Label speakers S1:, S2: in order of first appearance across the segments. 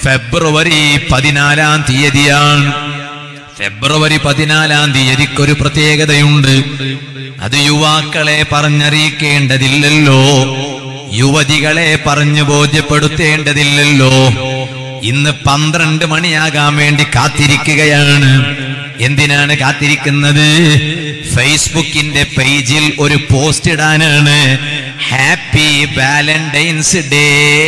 S1: ഫെബ്രുവരി പതിനാലാം തീയതിയാണ് ഫെബ്രുവരി പതിനാലാം തീയതിക്കൊരു പ്രത്യേകതയുണ്ട് അത് യുവാക്കളെ പറഞ്ഞറിയിക്കേണ്ടതില്ലല്ലോ യുവതികളെ പറഞ്ഞു ബോധ്യപ്പെടുത്തേണ്ടതില്ലല്ലോ ഇന്ന് പന്ത്രണ്ട് മണിയാകാൻ വേണ്ടി കാത്തിരിക്കുകയാണ് എന്തിനാണ് കാത്തിരിക്കുന്നത് ഫേസ്ബുക്കിന്റെ പേജിൽ ഒരു പോസ്റ്റ് ഇടാനാണ് ഹാപ്പി വാലന്റൈൻസ് ഡേ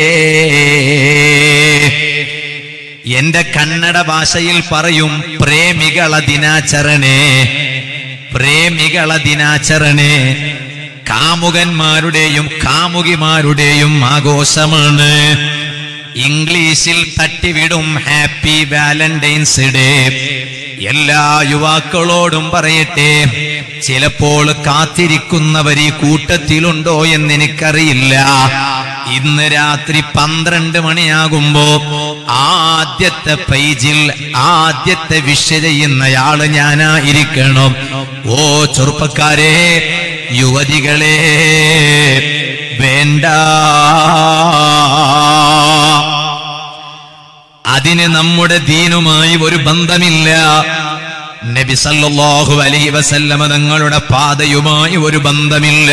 S1: എന്റെ കന്നഡ ഭാഷയിൽ പറയും പ്രേമികള ദിനാചരണേ പ്രേമികള ദിനാചരണേ കാമുകന്മാരുടെയും കാമുകിമാരുടെയും ആഘോഷമാണ് ഇംഗ്ലീഷിൽ തട്ടിവിടും ഹാപ്പി വാലന്റൈൻസ് ഡേ എല്ലാ യുവാക്കളോടും പറയട്ടെ ചിലപ്പോൾ കാത്തിരിക്കുന്നവർ ഈ കൂട്ടത്തിലുണ്ടോ എന്ന് എനിക്കറിയില്ല ഇന്ന് രാത്രി പന്ത്രണ്ട് മണിയാകുമ്പോ ആദ്യത്തെ പേജിൽ ആദ്യത്തെ വിഷ ചെയ്യുന്നയാള് ഞാനായിരിക്കണം ഓ ചെറുപ്പക്കാരെ യുവതികളെ വേണ്ട അതിന് നമ്മുടെ ദീനുമായി ഒരു ബന്ധമില്ല നബി സല്ലല്ലാഹു അലൈഹി വസല്ലമ തങ്ങളുടെ പാതയുമായി ഒരു ബന്ധമില്ല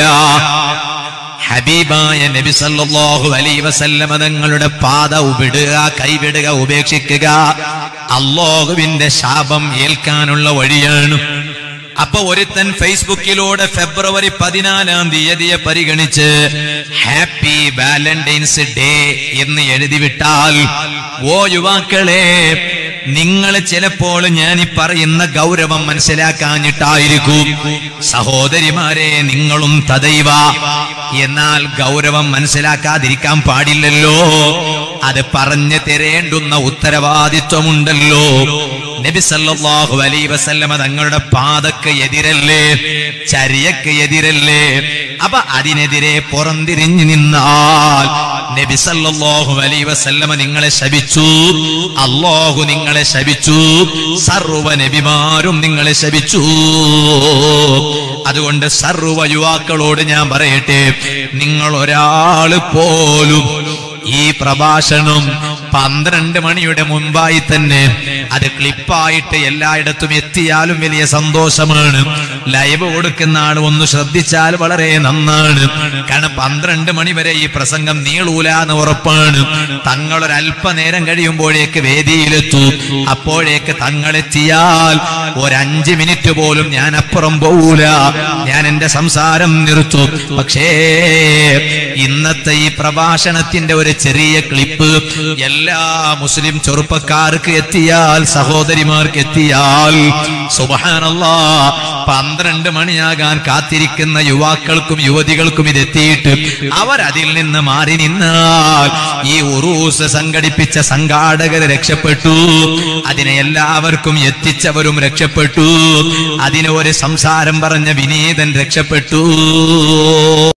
S1: ഹബീബായ നബി സല്ലല്ലാഹു അലൈഹി വസല്ലമ തങ്ങളുടെ പാത വിടുക കൈവിടുക ഉപേക്ഷിക്കുക അള്ളാഹുവിന്റെ ശാപം ഏൽക്കാനുള്ള വഴിയാണ് അപ്പൊ ഒരുത്തൻ ഫേസ്ബുക്കിലൂടെ ഫെബ്രുവരി പതിനാലാം തീയതിയെ പരിഗണിച്ച് ഹാപ്പി വാലന്റൈൻസ് ഡേ എന്ന് എഴുതി വിട്ടാൽ ഓ യുവാക്കളെ നിങ്ങൾ ചിലപ്പോൾ ഞാൻ ഈ പറയുന്ന ഗൗരവം മനസ്സിലാക്കാഞ്ഞിട്ടായിരിക്കും സഹോദരിമാരെ നിങ്ങളും തദൈവ എന്നാൽ ഗൗരവം മനസ്സിലാക്കാതിരിക്കാൻ പാടില്ലല്ലോ അത് പറഞ്ഞു തരേണ്ടുന്ന ഉത്തരവാദിത്വമുണ്ടല്ലോ നബി സല്ലല്ലാഹു അലൈഹി വസല്ലമ തങ്ങളുടെ പാതക്ക് എതിരല്ലേ ചര്യക്ക് എതിരല്ലേ അപ്പൊ അതിനെതിരെ പുറംതിരിഞ്ഞു നിന്നാൽ നബി സല്ലല്ലാഹു അലൈഹി വസല്ലമ നിങ്ങളെ ശപിച്ചു അല്ലാഹു നിങ്ങളെ ശപിച്ചു സർവ നബിമാരും നിങ്ങളെ ശപിച്ചു അതുകൊണ്ട് സർവ യുവാക്കളോട് ഞാൻ പറയട്ടെ നിങ്ങൾ ഒരാള് പോലും ഈ പ്രഭാഷണം പന്ത്രണ്ട് മണിയുടെ മുൻപായി തന്നെ അത് ക്ലിപ്പായിട്ട് എല്ലായിടത്തും എത്തിയാലും വലിയ സന്തോഷമാണ് ലൈവ് കൊടുക്കുന്ന ആൾ ഒന്ന് ശ്രദ്ധിച്ചാൽ വളരെ നന്നാണ് കാരണം പന്ത്രണ്ട് മണി വരെ ഈ പ്രസംഗം നീളൂല എന്ന് ഉറപ്പാണ് തങ്ങളൊരല്പനേരം കഴിയുമ്പോഴേക്ക് വേദിയിലെത്തു അപ്പോഴേക്ക് തങ്ങളെത്തിയാൽ ഒരഞ്ച് മിനിറ്റ് പോലും ഞാൻ അപ്പുറം പോകൂല ഞാൻ എന്റെ സംസാരം നിർത്തും പക്ഷേ ഇന്നത്തെ ഈ പ്രഭാഷണത്തിന്റെ ഒരു ചെറിയ ക്ലിപ്പ് എല്ലാ മുസ്ലിം ചെറുപ്പക്കാർക്ക് എത്തിയാൽ സഹോദരിമാർക്ക് എത്തിയാൽ സുബഹാനല്ലാ പന്ത്രണ്ട് മണിയാകാൻ കാത്തിരിക്കുന്ന യുവാക്കൾക്കും യുവതികൾക്കും ഇത് എത്തിയിട്ട് അവരതിൽ നിന്ന് മാറി നിന്നാൽ ഈ ഉറൂസ് സംഘടിപ്പിച്ച സംഘാടകർ രക്ഷപ്പെട്ടു അതിനെ എല്ലാവർക്കും എത്തിച്ചവരും രക്ഷപ്പെട്ടു അതിന് ഒരു സംസാരം പറഞ്ഞ വിനീതൻ രക്ഷപ്പെട്ടു